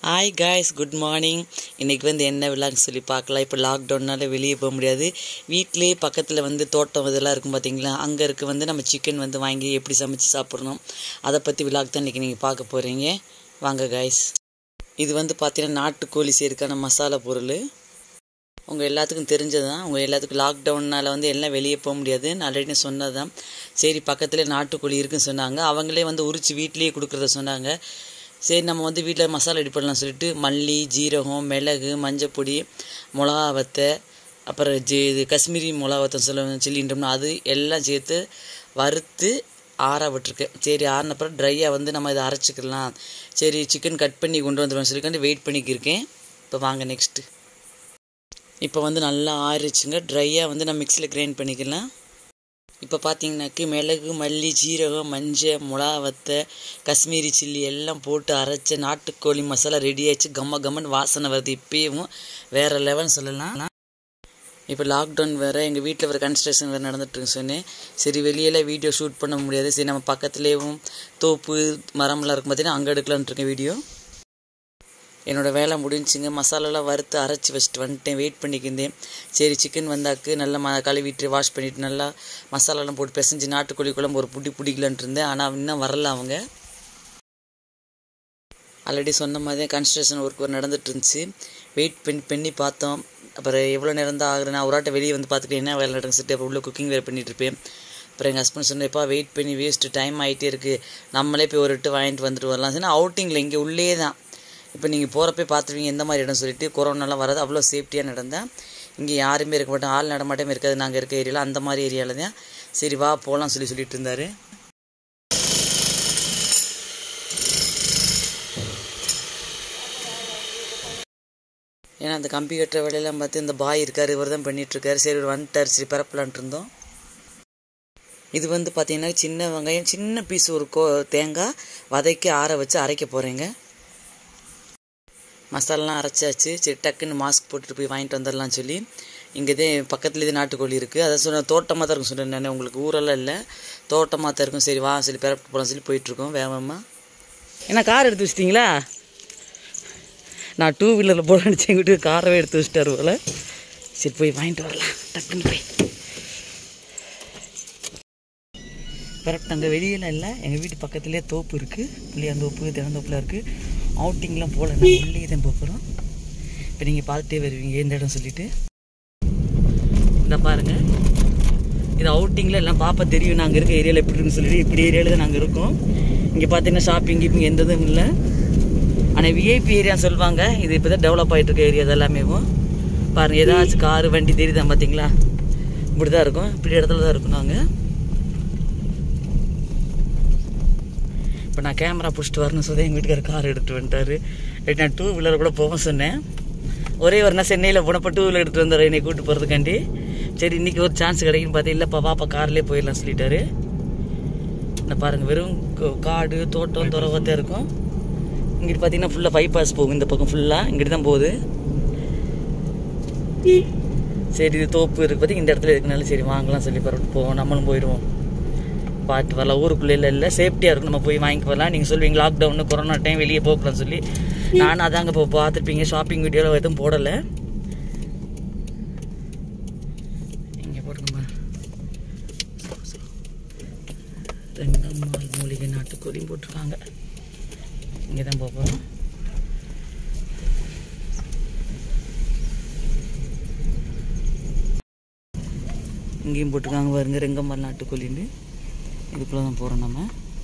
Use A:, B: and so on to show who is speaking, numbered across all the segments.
A: Hi guys good morning இன்றைக்கி வந்து என்ன விழான்னு சொல்லி பார்க்கலாம் இப்போ லாக்டவுன்னால வெளியே போக முடியாது வீட்டிலே பக்கத்தில் வந்து தோட்டம் இதெல்லாம் இருக்கும் பார்த்தீங்களா அங்கே இருக்க வந்து நம்ம சிக்கன் வந்து வாங்கி எப்படி சமைச்சு சாப்பிட்றோம் அதை பற்றி விழாக்கு தான் இன்றைக்கி நீங்கள் பார்க்க போகிறீங்க வாங்க காய்ஸ் இது வந்து பார்த்தீங்கன்னா நாட்டுக்கோழி செய்யறதுக்கான மசாலா பொருள் உங்கள் எல்லாத்துக்கும் தெரிஞ்சது தான் உங்கள் எல்லாத்துக்கும் லாக்டவுன்னால் வந்து எல்லாம் வெளியே போக முடியாது நான் ஆல்ரெடி சொன்னது தான் சரி பக்கத்தில் நாட்டுக்கோழி இருக்குன்னு சொன்னாங்க அவங்களே வந்து உரிச்சு வீட்லேயே கொடுக்குறத சொன்னாங்க சரி நம்ம வந்து வீட்டில் மசாலா ரெடி பண்ணலாம் சொல்லிட்டு மல்லி ஜீரகம் மிளகு மஞ்சப்பொடி மிளகா வத்தை அப்புறம் ஜி இது காஷ்மீரி மிளகா வத்தம் சொல்ல சில்லின்றோம்னா அது எல்லாம் சேர்த்து வறுத்து ஆற விட்டுருக்கேன் சரி ஆறினப்புறம் ட்ரையாக வந்து நம்ம இதை அரைச்சிக்கலாம் சரி சிக்கன் கட் பண்ணி கொண்டு வந்துடுவோம் சொல்லிட்டு வெயிட் பண்ணிக்கிருக்கேன் இப்போ வாங்க நெக்ஸ்ட்டு இப்போ வந்து நல்லா ஆறிச்சுங்க ட்ரையாக வந்து நம்ம மிக்சியில் கிரைண்ட் பண்ணிக்கலாம் இப்போ பார்த்தீங்கன்னாக்கு மிளகு மல்லி ஜீரகம் மஞ்சள் மிளகா வத்தை காஷ்மீரி சில்லி எல்லாம் போட்டு அரைச்ச நாட்டுக்கோழி மசாலா ரெடி ஆயிடுச்சு கம்ம கம்மன் வாசனை வருது இப்பயும் வேறு லெவல்னு சொல்லலாம் இப்போ லாக்டவுன் வேறு எங்கள் வீட்டில் வேறு கன்ஸ்ட்ரக்ஷன் வேறு நடந்துட்டுருக்கு சொன்னேன் சரி வெளியெல்லாம் வீடியோ ஷூட் பண்ண முடியாது சரி நம்ம பக்கத்துலேயும் தோப்பு மரம்லாம் இருக்கும் பார்த்தீங்கன்னா அங்கே எடுக்கலான்ட்டு இருக்கேன் வீடியோ என்னோடய வேலை முடிஞ்சுங்க மசாலாலாம் வறுத்து அரைச்சி வச்சுட்டு வந்துட்டேன் வெயிட் பண்ணிக்கிருந்தேன் சரி சிக்கன் வந்தாக்கு நல்லா ம கழுவிட்டு வாஷ் பண்ணிவிட்டு நல்லா மசாலாலாம் போட்டு பிசைஞ்சு நாட்டுக்கோழி குழம்பு ஒரு புடி பிடிக்கலான்ட்டு இருந்தேன் ஆனால் இன்னும் வரல அவங்க ஆல்ரெடி சொன்ன மாதிரி தான் கன்ஸ்ட்ரக்ஷன் ஒர்க் நடந்துட்டு இருந்துச்சு வெயிட் பண்ணி பண்ணி பார்த்தோம் அப்புறம் எவ்வளோ நேரம் தான் ஆகுது நான் ஒரு ஆட்டை வெளியே வந்து பார்த்துட்டு என்ன வேலை நடந்து சொல்லிட்டு அப்புறம் உள்ள குக்கிங் வேறு பண்ணிட்டு இருப்பேன் அப்புறம் எங்கள் ஹஸ்பண்ட் சொன்னப்பா வெயிட் பண்ணி வேஸ்ட்டு டைம் ஆகிட்டே இருக்குது நம்மளே போய் ஒரு இட்டு வாங்கிட்டு வந்துட்டு வரலாம் சொன்னால் அவுட்டிங்கில் இங்கே உள்ளே தான் இப்போ நீங்கள் போகிறப்ப பார்த்துருவீங்க எந்த மாதிரி இடம் சொல்லிட்டு கொரோனாலாம் வராது அவ்வளோ சேஃப்டியாக நடந்தேன் இங்கே யாருமே இருக்க மாட்டோம் ஆள் நடமாட்டமே இருக்காது நாங்கள் இருக்க ஏரியாவில் அந்த மாதிரி ஏரியாவில் தான் சரி வா போகலாம் சொல்லி சொல்லிட்டு இருந்தார் ஏன்னா அந்த கம்பி கட்டுற வேலையெல்லாம் பார்த்து இந்த பாய் இருக்கார் இவர் தான் பண்ணிகிட்ருக்காரு சரி ஒரு வந்துட்டார் சரி பரப்பலான்ட்டு இருந்தோம் இது வந்து பார்த்தீங்கன்னா சின்ன வெங்காயம் சின்ன பீஸ் ஒரு கோ தேங்காய் வதக்கி ஆற வச்சு அரைக்க போகிறேங்க மசாலாலாம் அரைச்சாச்சு சரி டக்குன்னு மாஸ்க் போட்டுட்டு போய் வாங்கிட்டு வந்துடலாம் சொல்லி இங்கேதே பக்கத்துலேயே நாட்டுக்கோழி இருக்குது அதை சொன்ன தோட்டமாக தான் இருக்கும் சொன்னேன் நான் உங்களுக்கு ஊரெல்லாம் இல்லை தோட்டமாக தான் இருக்கும் சரி வா சொல்லி பிறப்பு போகலாம் சொல்லி போயிட்டுருக்கோம் வேகமாக என்ன கார் எடுத்து வச்சிட்டிங்களா நான் டூ வீலரில் போட நினச்சி எங்கிட்ட காரவே எடுத்து வச்சிட்டாரு போல் சரி போய் வாங்கிட்டு வரலாம் டக்குன்னு போய் கரெக்ட் அங்கே வெளியெல்லாம் இல்லை எங்கள் வீட்டு பக்கத்துலேயே தோப்பு இருக்குது புளியாந்தோப்பு திறந்தோப்பில் இருக்குது அவுட்டிங்லாம் போகல நான் உள்ளே தான் போகிறோம் இப்போ நீங்கள் பார்த்துட்டே வருவீங்க எந்த இடம் சொல்லிட்டு இந்த பாருங்கள் இது அவுட்டிங்கில் எல்லாம் பாப்பா தெரியும் நாங்கள் இருக்க ஏரியாவில் எப்படி இருக்குன்னு சொல்லிட்டு இப்படி ஏரியாவில் தான் நாங்கள் இருக்கோம் இங்கே பார்த்தீங்கன்னா ஷாப்பிங் கீப்பிங் எந்த இதுவும் இல்லை ஆனால் விஐபி ஏரியான்னு சொல்லுவாங்க இது இப்போ தான் டெவலப் ஆகிட்டு இருக்க ஏரியா எல்லாமே பாருங்கள் ஏதாச்சும் காரு வண்டி தெரியுதான் பார்த்தீங்களா இப்படி தான் இருக்கும் இப்படி இடத்துல தான் இருக்கும் நாங்கள் இப்போ நான் கேமரா பிடிச்சிட்டு வரணும் சொல்லி எங்கள் வீட்டுக்கார கார் எடுத்துகிட்டு வந்துட்டாரு நான் டூ வீலர் கூட போக சொன்னேன் ஒரே ஒரு நாள் சென்னையில் போனப்போ டூ வீலர் எடுத்துகிட்டு வந்தார் என்னை கூப்பிட்டு போகிறதுக்காண்டி சரி இன்றைக்கி ஒரு சான்ஸ் கிடைக்குன்னு பார்த்து இல்லைப்பா பாப்பா கார்லேயே போயிடலாம் சொல்லிட்டாரு இந்த பாருங்கள் வெறும் காடு தோட்டம் துறவத்தான் இருக்கும் இங்கிட்டு பார்த்தீங்கன்னா ஃபுல்லாக பைபாஸ் போகும் இந்த பக்கம் ஃபுல்லாக இங்கிட்டு தான் போகுது சரி இது தோப்பு இருக்குது பார்த்தி இந்த இடத்துல இருக்குனால சரி வாங்கலாம் சொல்லி பரவாயில்ல போவோம் நம்மளும் போயிடுவோம் பார்த்து வரலாம் ஊருக்குள்ளே இல்லை இல்லை சேஃப்டியாக இருக்கும் நம்ம போய் வாங்கிக்க வரலாம் நீங்கள் சொல்லுவீங்க லாக்டவுனு கொரோனா டைம் வெளியே போகலாம்னு சொல்லி நானும் அதாங்க இப்போ பார்த்துருப்பீங்க ஷாப்பிங் வீடியோவில் எதுவும் போடலை இங்கே போட்டுக்கோங்க ரெண்டம்மாள் மூலிகை நாட்டுக்கோழியும் போட்டிருக்காங்க இங்கே தான் போக போகிறோம் இங்கேயும் போட்டிருக்காங்க பாருங்க ரெங்கம்மாள் நாட்டுக்கோழின்னு இதுக்குள்ளே தான் போகிறோம் நம்ம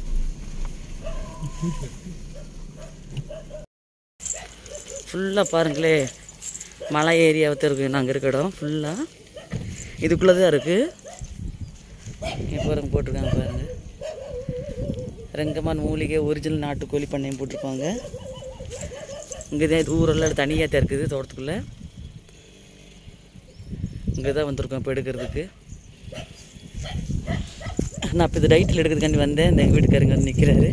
A: ஃபுல்லாக பாருங்களே மலை ஏரியாவை இருக்குது நாங்கள் இருக்க இடம் ஃபுல்லாக இதுக்குள்ளே தான் இருக்குது இப்போ பாருங்க போட்டிருக்காங்க பாருங்கள் ரெங்கமான் மூலிகை ஒரிஜினல் நாட்டுக்கோழி பண்ணையும் போட்டிருப்பாங்க இங்கே தான் இது ஊரெல்லாம் தனியாக தான் இருக்குது தோட்டத்துக்குள்ளே இங்கே தான் வந்திருக்கோம் இப்போ எடுக்கிறதுக்கு நான் இப்போ இது டைட்டில் எடுக்கிறதுக்காண்டி வந்தேன் இந்த எங்கள் வீட்டுக்காரங்க வந்து நிற்கிறாரு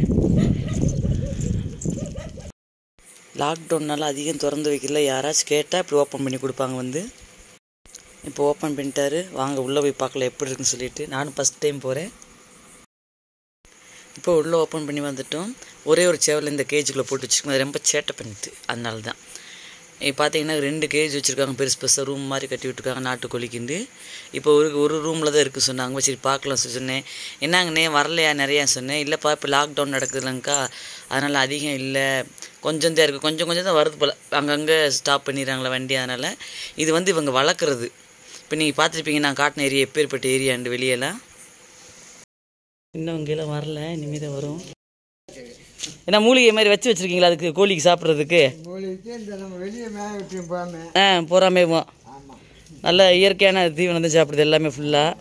A: லாக்டவுன்னால அதிகம் திறந்து வைக்கல யாராச்சும் கேட்டால் இப்படி ஓப்பன் பண்ணி கொடுப்பாங்க வந்து இப்போ ஓப்பன் பண்ணிட்டாரு வாங்க உள்ளே போய் பார்க்கல எப்படி இருக்குன்னு சொல்லிட்டு நானும் ஃபஸ்ட் டைம் போகிறேன் இப்போ உள்ளே ஓப்பன் பண்ணி வந்துட்டோம் ஒரே ஒரு சேவல் இந்த கேஜுக்குள்ளே போட்டு வச்சுருக்கோம் அது ரொம்ப சேட்டை பண்ணிட்டு அதனால தான் இப்போ பார்த்தீங்கன்னா ரெண்டு கேஜ் வச்சுருக்காங்க பெருசு பெருசாக ரூம் மாதிரி கட்டி விட்டுருக்காங்க நாட்டுக்கோழிக்குண்டு இப்போ ஒரு ஒரு ரூமில் தான் இருக்குது சொன்னாங்க சரி பார்க்கலாம் சொல்லி சொன்னேன் என்னங்கண்ணே வரலையா நிறையா சொன்னேன் இல்லைப்பா இப்போ லாக்டவுன் நடக்குதுலங்க்கா அதனால் அதிகம் இல்லை கொஞ்சம் தான் இருக்குது கொஞ்சம் கொஞ்சம் தான் வருது போல் அங்கங்கே ஸ்டாப் பண்ணிடுறாங்களே வண்டி அதனால் இது வந்து இவங்க வளர்க்குறது இப்போ நீங்கள் பார்த்துருப்பீங்க நான் காட்டின ஏரியா எப்பேற்பட்ட ஏரியாண்டு வெளியெல்லாம் இன்னும் இங்கெல்லாம் வரல இனிமேல் தான் வரும் என்ன மூலிகை மாதிரி வச்சு வச்சுருக்கீங்களா அதுக்கு கோழிக்கு சாப்பிட்றதுக்கு
B: மூலிகைக்கு இந்த நம்ம வெளியே மேய விட்டு போகாம
A: ஆ போகிறாமே
B: ஆமாம்
A: நல்ல இயற்கையான தீவனம் தான் சாப்பிடுது எல்லாமே ஃபுல்லாக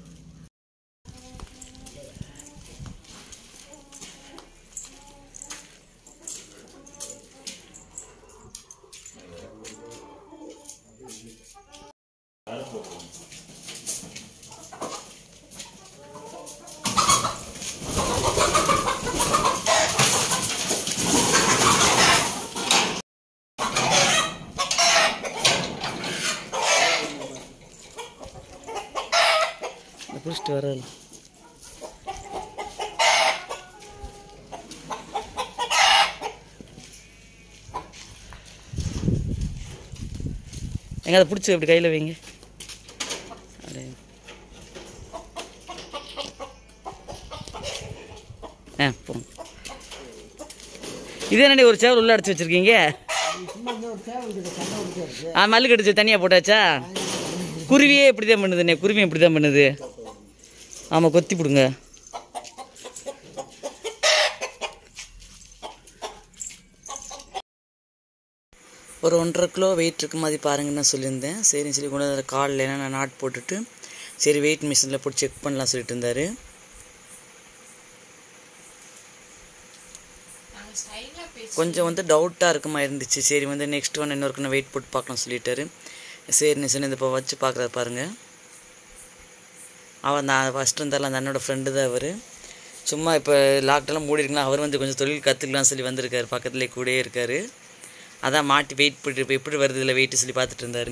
A: பிடிச்சிட்டு வரல எங்க அதை பிடிச்சி அப்படி கையில் வைங்க அப்படியே. ஆ போங்க இது என்னடி ஒரு சேவல் உள்ள அடைச்சி வச்சிருக்கீங்க
B: சும்மா இந்த ஒரு சேவல் கிட்ட சண்டை பிடிச்சிருக்கு
A: ஆ மல்லு கடிச்சு தனியாக போட்டாச்சா குருவியே இப்படி தான் பண்ணுதுண்ணே குருவி இப்படி தான் பண்ணுது ஆமாம் கொத்தி பிடுங்க ஒரு ஒன்றரை கிலோ வெயிட் இருக்க மாதிரி பாருங்கன்னு நான் சொல்லியிருந்தேன் சரின்னு சொல்லி கொண்டு வந்து காலில் என்ன நான் நாட் போட்டுட்டு சரி வெயிட் மிஷினில் போட்டு செக் பண்ணலாம் சொல்லிட்டு இருந்தார் கொஞ்சம் வந்து டவுட்டாக இருக்குமா இருந்துச்சு சரி வந்து நெக்ஸ்ட் ஒன் இன்னொருக்கு வெயிட் போட்டு பார்க்கலாம் சொல்லிட்டாரு சரி சொன்ன இந்த இப்போ வச்சு பார்க்குறது பாருங்கள் அவன் நான் ஃபஸ்ட்டு இருந்தாலும் அந்த அண்ணோட ஃப்ரெண்டு தான் அவர் சும்மா இப்போ லாக்டவுன் மூடி இருக்கலாம் அவர் வந்து கொஞ்சம் தொழில் கற்றுக்கலாம் சொல்லி வந்திருக்காரு பக்கத்துலேயே கூடயே இருக்கார் அதான் மாட்டி வெயிட் போட்டு இப்போ எப்படி வருது இல்லை வெயிட்டு சொல்லி பார்த்துட்டு இருந்தாரு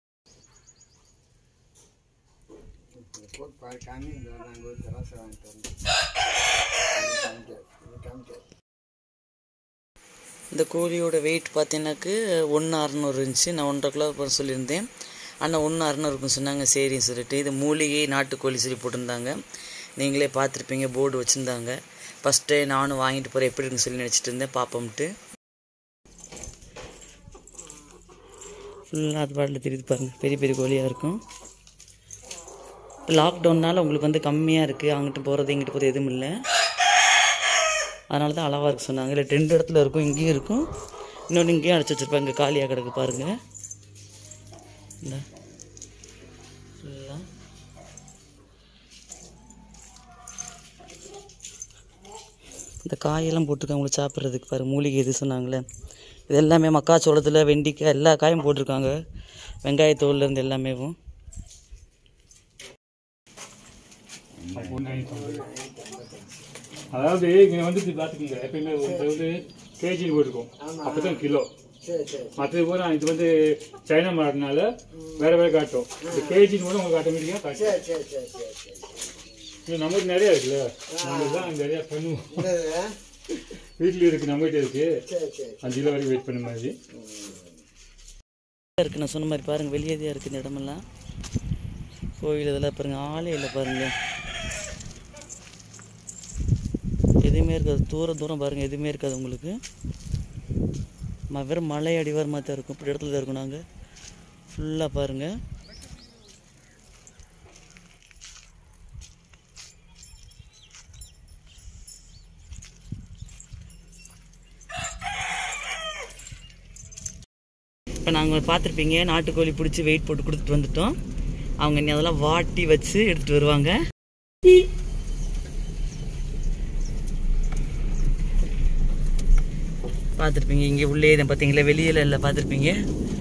B: போட்டு பாரு காமி இந்த நாங்கள் ஒரு தராசை வாங்கிட்டு வந்தோம் இது காமிக்காது
A: இந்த கோழியோட வெயிட் பார்த்தீங்கன்னாக்கு ஒன்று அறநூறு இருந்துச்சு நான் ஒன்றரை கிலோ அப்புறம் சொல்லியிருந்தேன் ஆனால் ஒன்று அறநூறு இருக்குன்னு சொன்னாங்க சரின்னு சொல்லிட்டு இது மூலிகை நாட்டுக்கோழி சொல்லி போட்டிருந்தாங்க நீங்களே பார்த்துருப்பீங்க போர்டு வச்சுருந்தாங்க ஃபஸ்ட்டு நானும் வாங்கிட்டு போகிறேன் எப்படி இருக்குன்னு சொல்லி நினச்சிட்டு இருந்தேன் பாப்போம்ட்டு ஃபுல்லாக அது பாட்டில் தெரியுது பாருங்கள் பெரிய பெரிய கோழியாக இருக்கும் லாக்டவுன்னால உங்களுக்கு வந்து கம்மியாக இருக்குது அங்கிட்டு போகிறது இங்கிட்டு போகிறது எதுவும் இல்லை அதனால தான் அளவாக இருக்கு சொன்னாங்க இல்லை ரெண்டு இடத்துல இருக்கும் இங்கேயும் இருக்கும் இன்னொன்று இங்கேயும் அடைச்சி வச்சுருப்பாங்க காலியாக கிடக்கு பாருங்கள் இந்த ஃபுல்லாக இந்த காயெல்லாம் போட்டிருக்காங்க உங்களுக்கு சாப்பிட்றதுக்கு பாருங்க மூலிகை இது சொன்னாங்களே இது எல்லாமே மக்காச்சோளத்தில் வெண்டிக்காய் எல்லா காயும் போட்டிருக்காங்க வெங்காயத்தோல்லேருந்து எல்லாமேவும்
C: அதாவது இங்கே வந்துட்டு பார்த்துக்கோங்க எப்பயுமே இது வந்து கேஜின்னு போட்டிருக்கோம் அப்போ தான் கிலோ
B: சரி சரி
C: மற்றது பூரா இது வந்து சைனா மாடுனால வேற வேற காட்டும் இந்த கேஜின்னு கூட உங்களுக்கு ஆட்டோமேட்டிக்காக காட்டும்
B: சரி சரி சரி சரி சரி
C: இது நமக்கு நிறைய இருக்குல்ல நம்ம தான் நிறையா பண்ணுவோம்
B: என்னது
C: வீட்டில் இருக்கு நம்மகிட்ட இருக்கு
B: சரி சரி
C: அஞ்சு கிலோ வரைக்கும் வெயிட் பண்ண மாதிரி
A: இருக்கு நான் சொன்ன மாதிரி பாருங்க வெளியே தான் இருக்குது இந்த இடமெல்லாம் கோயில் இதெல்லாம் பாருங்க ஆளே இல்லை பாருங்க எதுவுமே இருக்காது தூரம் தூரம் பாருங்க எதுவுமே இருக்காது உங்களுக்கு ம- வெறும் மலை அடிவாரமாக தான் இருக்கும் இப்படி இடத்துல தான் இருக்கும் நாங்கள் ஃபுல்லாக பாருங்க இப்போ நாங்கள் பார்த்துருப்பீங்க நாட்டுக்கோழி பிடிச்சி வெயிட் போட்டு கொடுத்துட்டு வந்துட்டோம் அவங்க இனி அதெல்லாம் வாட்டி வச்சு எடுத்துகிட்டு வருவாங்க பார்த்துருப்பீங்க இங்கே உள்ளே இதை பார்த்தீங்களா வெளியில் இல்லை பார்த்துருப்பீங்க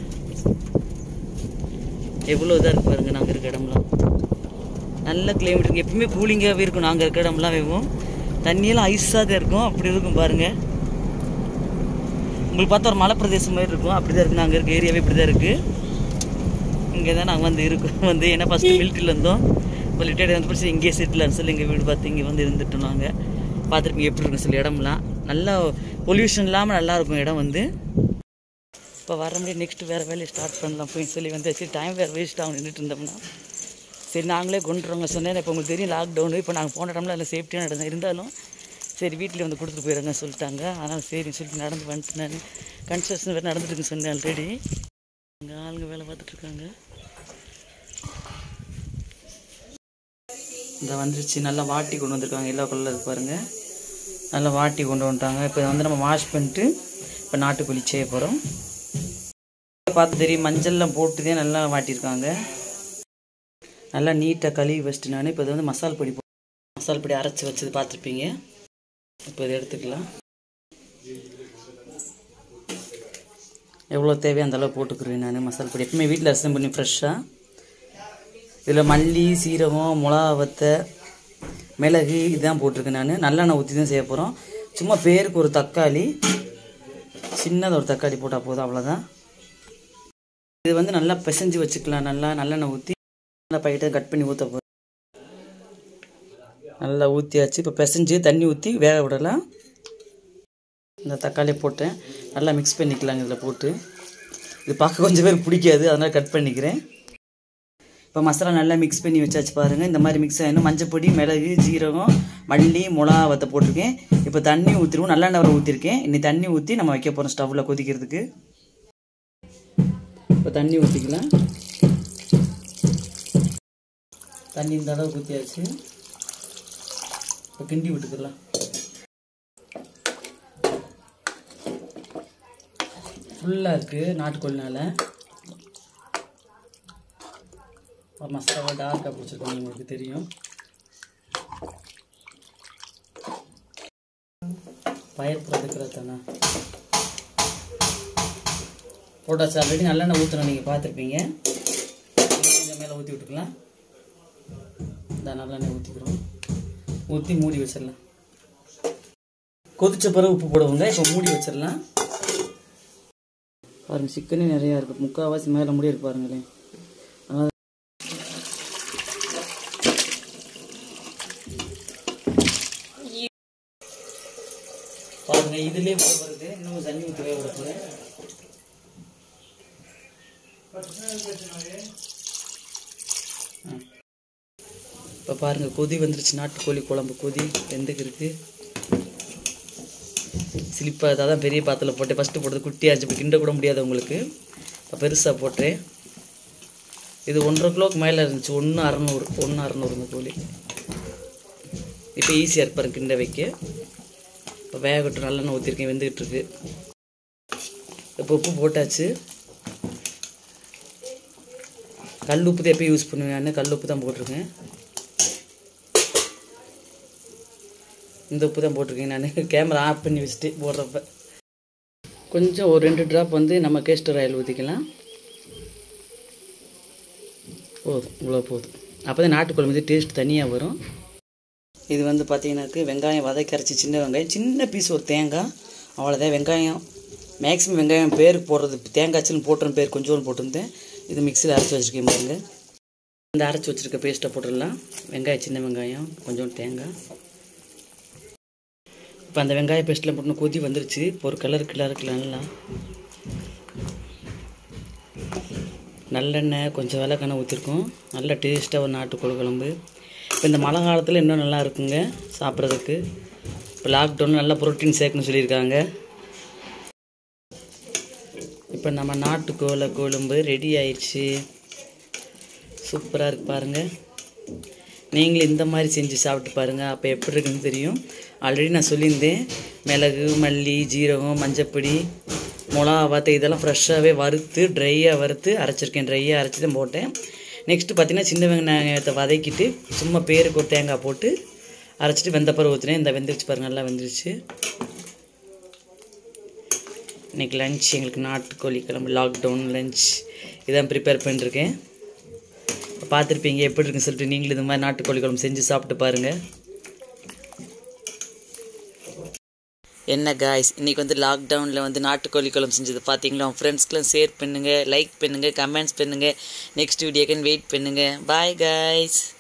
A: எவ்வளோ இதாக இருக்கு பாருங்க நாங்கள் இருக்க இடம்லாம் நல்ல கிளைமேட் இருக்கு எப்பவுமே கூலிங்காகவே இருக்கும் நாங்கள் இருக்க இடம்லாம் வேவும் தண்ணியெல்லாம் ஐஸாக தான் இருக்கும் அப்படி இருக்கும் பாருங்கள் உங்களுக்கு பார்த்தா ஒரு மலை பிரதேசம் மாதிரி இருக்கும் அப்படி தான் இருக்குது நாங்கள் இருக்க ஏரியாவே இப்படி தான் இருக்குது இங்கே தான் நாங்கள் வந்து இருக்கோம் வந்து ஏன்னா ஃபஸ்ட்டு மிலிட்ரியில் இருந்தோம் இப்போ ரிட்டையர்ட் வந்து பிடிச்சி இங்கேயே செட்டில் சொல்லி எங்கள் வீடு பார்த்து இங்கே வந்து இருந்துட்டோம் நாங்கள் பார்த்துருப்பீங்க எப்படி இருக்கும் சொல்லி இடம்லாம் நல்லா பொல்யூஷன் இல்லாமல் நல்லா இருக்கும் இடம் வந்து இப்போ வர முடியும் நெக்ஸ்ட் வேறு வேலையை ஸ்டார்ட் பண்ணலாம் போய் சொல்லி வந்து சரி டைம் வேறு வேஸ்ட் ஆகும் நின்றுட்டு இருந்தோம்னா சரி நாங்களே கொண்டுறோங்க சொன்னேன் இப்போ உங்களுக்கு தெரியும் லாக்டவுனு இப்போ நாங்கள் போன டைமில் எல்லாம் சேஃப்டியாக நடந்தேன் இருந்தாலும் சரி வீட்டில் வந்து கொடுத்துட்டு போயிடுங்க சொல்லிட்டாங்க அதனால் சரின்னு சொல்லிட்டு நடந்து வந்துட்டு நான் கன்ஸ்ட்ரக்ஷன் வேறு நடந்துட்டுருக்குன்னு சொன்னேன் ஆல்ரெடி இங்கே ஆளுங்க வேலை பார்த்துட்ருக்காங்க இந்த வந்துருச்சு நல்லா வாட்டி கொண்டு வந்திருக்காங்க எல்லோ கலரில் இருக்கு பாருங்க நல்லா வாட்டி கொண்டு வந்துட்டாங்க இப்போ இதை வந்து நம்ம வாஷ் பண்ணிட்டு இப்போ நாட்டுக்கோழி செய்ய போகிறோம் பார்த்து தெரியும் மஞ்சள்லாம் போட்டு தான் நல்லா வாட்டியிருக்காங்க நல்லா நீட்டாக கழுவி வச்சுட்டு நான் இப்போ இது வந்து மசால் பொடி போ- மசால் பொடி அரைச்சி வச்சது பார்த்துருப்பீங்க இப்போ இதை எடுத்துக்கலாம் எவ்வளோ தேவையோ அந்த அளவு போட்டுக்கிறேன் நான் மசால் பொடி எப்பவுமே வீட்டில் அரிசம் பண்ணி ஃப்ரெஷ்ஷாக இதில் மல்லி சீரகம் மிளகா வத்தை மிளகு இதுதான் போட்டிருக்கேன் நான் நல்லெண்ணெய் ஊற்றி தான் செய்ய போகிறோம் சும்மா பேருக்கு ஒரு தக்காளி சின்னதாக ஒரு தக்காளி போட்டால் போதும் அவ்வளோதான் இது வந்து நல்லா பிசைஞ்சு வச்சுக்கலாம் நல்லா நல்லெண்ணெய் ஊற்றி நல்லா பைக்கிட்ட கட் பண்ணி ஊற்ற போகிறோம் நல்லா ஊற்றியாச்சு இப்போ பிசைஞ்சு தண்ணி ஊற்றி வேக விடலாம் இந்த தக்காளி போட்டேன் நல்லா மிக்ஸ் பண்ணிக்கலாங்க இதில் போட்டு இது பார்க்க கொஞ்சம் பேர் பிடிக்காது அதனால் கட் பண்ணிக்கிறேன் இப்போ மசாலா நல்லா மிக்ஸ் பண்ணி வச்சாச்சு பாருங்கள் இந்த மாதிரி மிக்ஸ் ஆகணும் மஞ்சப்பொடி மிளகு ஜீரகம் மல்லி மிளகா வத்தை போட்டிருக்கேன் இப்போ தண்ணி ஊற்றிருவோம் நல்லெண்ணெய் வர ஊற்றிருக்கேன் இன்னி தண்ணி ஊற்றி நம்ம வைக்க போகிறோம் ஸ்டவ்வில் கொதிக்கிறதுக்கு இப்போ தண்ணி ஊற்றிக்கலாம் தண்ணி இந்த அளவுக்கு ஊற்றியாச்சு இப்போ கிண்டி விட்டுக்கலாம் ஃபுல்லாக இருக்குது நாட்டுக்கோழினால மசாலா டார்க்காக பிடிச்சிருக்கோம் உங்களுக்கு தெரியும் பயிர் பிரதுக்கிறது தானே போட்டாச்சு ஆல்ரெடி நல்லெண்ணெய் ஊற்றணும் நீங்கள் பார்த்துருப்பீங்க கொஞ்சம் மேலே ஊற்றி விட்டுக்கலாம் இந்த நல்லெண்ணெய் ஊற்றிக்கிறோம் ஊற்றி மூடி வச்சிடலாம் கொதிச்ச பிறகு உப்பு போடுவோங்க இப்போ மூடி வச்சிடலாம் பாருங்க சிக்கனே நிறையா இருக்குது முக்கால்வாசி மேலே மூடி இருக்கு பாருங்களேன் அதனால பாருங்க இதுலயே வேக வருது இன்னும் தண்ணி ஊற்றி வேக விட போகிறேன் இப்போ பாருங்க கொதி வந்துருச்சு நாட்டுக்கோழி குழம்பு கொதி வெந்துக்கு இருக்கு சிலிப்பாக அதான் பெரிய பாத்திரத்தில் போட்டேன் ஃபஸ்ட்டு போட்டது குட்டியாக இப்போ கிண்ட கூட முடியாது உங்களுக்கு இப்போ பெருசாக போட்டேன் இது ஒன்றரை கிலோக்கு மேலே இருந்துச்சு ஒன்று அறநூறு ஒன்று அறநூறு இந்த கோழி இப்போ ஈஸியாக இருப்பாரு கிண்ட வைக்க இப்போ வேகட்டும் நல்லெண்ணெய் ஊற்றிருக்கேன் வெந்துக்கிட்டு இருக்கு இப்போ உப்பு போட்டாச்சு கல் உப்பு தான் எப்போ யூஸ் பண்ணுவேன் நான் கல் உப்பு தான் போட்டிருக்கேன் இந்த உப்பு தான் போட்டிருக்கேன் நான் கேமரா ஆஃப் பண்ணி வச்சுட்டு போடுறப்ப கொஞ்சம் ஒரு ரெண்டு ட்ராப் வந்து நம்ம கேஸ்டர் ஆயில் ஊற்றிக்கலாம் போதும் இவ்வளோ போதும் அப்போ தான் நாட்டுக்குழம்பு வந்து டேஸ்ட் தனியாக வரும் இது வந்து பார்த்தீங்கன்னாக்கு வெங்காயம் வதக்கி அரைச்சி சின்ன வெங்காயம் சின்ன பீஸ் ஒரு தேங்காய் அவ்வளோதான் வெங்காயம் மேக்ஸிமம் வெங்காயம் பேருக்கு போடுறது தேங்காய் சில்லு போட்டுருந்த பேர் கொஞ்சோண்டு போட்டிருந்தேன் இது மிக்சியில் அரைச்சி வச்சுருக்கேன் பாருங்க இந்த அரைச்சி வச்சுருக்க பேஸ்ட்டை போட்டுடலாம் வெங்காயம் சின்ன வெங்காயம் கொஞ்சோண்டு தேங்காய் இப்போ அந்த வெங்காய பேஸ்ட்டில் போட்டு கொதி வந்துருச்சு இப்போ ஒரு கலர் கிளறுக்கு நல்லா நல்லெண்ணெய் கொஞ்சம் விளக்கெண்ணெய் ஊற்றிருக்கோம் நல்ல டேஸ்ட்டாக ஒரு நாட்டுக்கோழி குழம்பு இப்போ இந்த மழை காலத்தில் இன்னும் நல்லா இருக்குங்க சாப்பிட்றதுக்கு இப்போ லாக்டவுன் நல்லா புரோட்டீன் சேர்க்கணும்னு சொல்லியிருக்காங்க இப்போ நம்ம நாட்டுக்கோழி குழம்பு ரெடி ஆயிடுச்சு சூப்பராக இருக்கு பாருங்கள் நீங்களும் இந்த மாதிரி செஞ்சு சாப்பிட்டு பாருங்கள் அப்போ எப்படி இருக்குன்னு தெரியும் ஆல்ரெடி நான் சொல்லியிருந்தேன் மிளகு மல்லி ஜீரகம் மஞ்சப்பொடி மிளகா வத்தை இதெல்லாம் ஃப்ரெஷ்ஷாகவே வறுத்து ட்ரையாக வறுத்து அரைச்சிருக்கேன் ட்ரையாக அரைச்சி தான் போட்டேன் நெக்ஸ்ட்டு பார்த்தீங்கன்னா சின்ன வெங்காயத்தை வதக்கிட்டு சும்மா பேருக்கு ஒரு தேங்காய் போட்டு அரைச்சிட்டு வெந்தப்பறம் ஊற்றினேன் இந்த வெந்துருச்சு பாருங்க நல்லா வெந்துருச்சு இன்றைக்கி லஞ்ச் எங்களுக்கு நாட்டுக்கோழி கிளம்பு லாக்டவுன் லஞ்ச் இதான் ப்ரிப்பேர் பண்ணிருக்கேன் பார்த்துருப்பீங்க எப்படி இருக்குன்னு சொல்லிட்டு நீங்களும் இந்த மாதிரி நாட்டுக்கோழி குழம்பு செஞ்சு சாப்பிட்டு பாருங்கள் என்ன காய்ஸ் இன்றைக்கி வந்து லாக்டவுனில் வந்து நாட்டுக்கோழி குழம்பு செஞ்சது பார்த்தீங்களா உங்கள் ஃப்ரெண்ட்ஸ்க்கெலாம் ஷேர் பண்ணுங்கள் லைக் பண்ணுங்கள் கமெண்ட்ஸ் பண்ணுங்கள் நெக்ஸ்ட் வீடியோக்குன்னு வெயிட் பண்ணுங்கள் பாய் காய்ஸ்